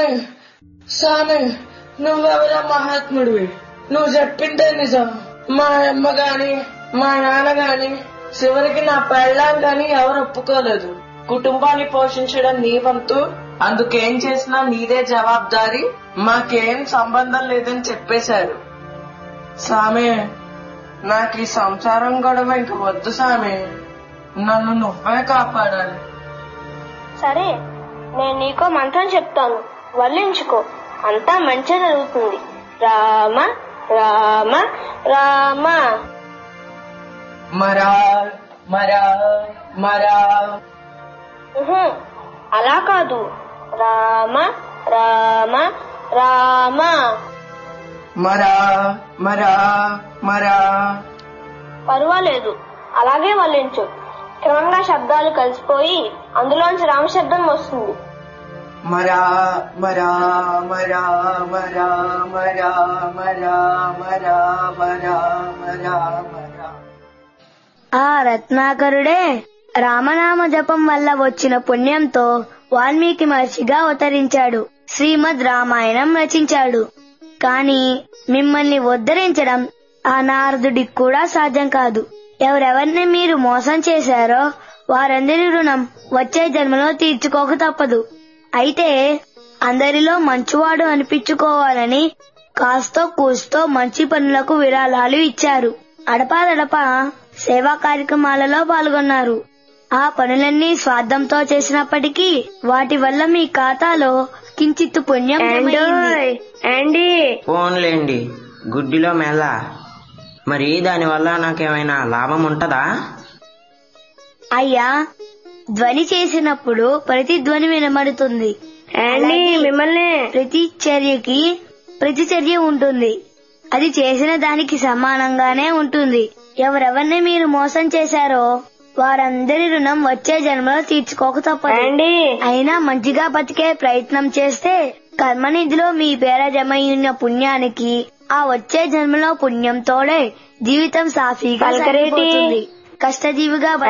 స్వామి నువ్వెవరా మహాత్ముడివి నువ్వు చెప్పిందే నిజం మా అమ్మ గాని మా నాన్న గాని చివరికి నా పెళ్ళాం గాని ఎవరు ఒప్పుకోలేదు కుటుంబాన్ని పోషించడం నీ వంతు అందుకేం చేసినా నీదే జవాబారి మాకేం సంబంధం లేదని చెప్పేశారు సామే నాకు ఈ సంసారం గొడవ ఇంక వద్దు సామే నన్ను నువ్వే కాపాడాలి సరే నేను నీకో మంత్రం చెప్తాను వల్లించుకో అంతా మంచి జరుగుతుంది రామ రామ రామ మరా మరా మరా ఉహు, అలా కాదు రామ రామ రామ మరా మరా మరా పర్వాలేదు అలాగే వల్లించు క్రమంగా శబ్దాలు కలిసిపోయి అందులోంచి రామ శబ్దం వస్తుంది మరా మరా మరా మరా మరా మరా మరా మరా మరా మరా ఆ రత్నాకరుడే రామనామ జపం వల్ల వచ్చిన పుణ్యంతో వాల్మీకి మహర్షిగా అవతరించాడు శ్రీమద్ రామాయణం రచించాడు కాని మిమ్మల్ని ఉద్ధరించడం ఆ నారదుడికి కూడా సాధ్యం కాదు ఎవరెవరిని మీరు మోసం చేశారో వారందరి రుణం వచ్చే జన్మలో తీర్చుకోక తప్పదు అయితే అందరిలో మంచివాడు అనిపించుకోవాలని కాస్తో కూస్తో మంచి పనులకు విరాళాలు ఇచ్చారు అడపాదడప సేవా కార్యక్రమాలలో పాల్గొన్నారు ఆ పనులన్నీ స్వార్థంతో చేసినప్పటికీ వాటి వల్ల మీ ఖాతాలో కించిత్తు పుణ్యం జమైంది. ఫోన్లేండి గుడ్డిలో మెల్ల మరి దానివల్ల నాకేమైనా లాభం ఉంటదా అయ్యా ధ్వని చేసినప్పుడు ప్రతి ధ్వని వినబడుతుంది అలాగే మిమ్మల్ని ప్రతి చర్యకి ప్రతిచర్య ఉంటుంది అది చేసిన దానికి సమానంగానే ఉంటుంది ఎవరెవరిని మీరు మోసం చేశారో వారందరి రుణం వచ్చే జన్మలో తీర్చుకోక తప్పదు అయినా మంచిగా బతికే ప్రయత్నం చేస్తే కర్మనిధిలో మీ పేర జమయ్యున్న పుణ్యానికి ఆ వచ్చే జన్మలో పుణ్యం తోడే జీవితం సాఫీగా పలకరేటి. సాగిపోతుంది. కష్టజీవిగా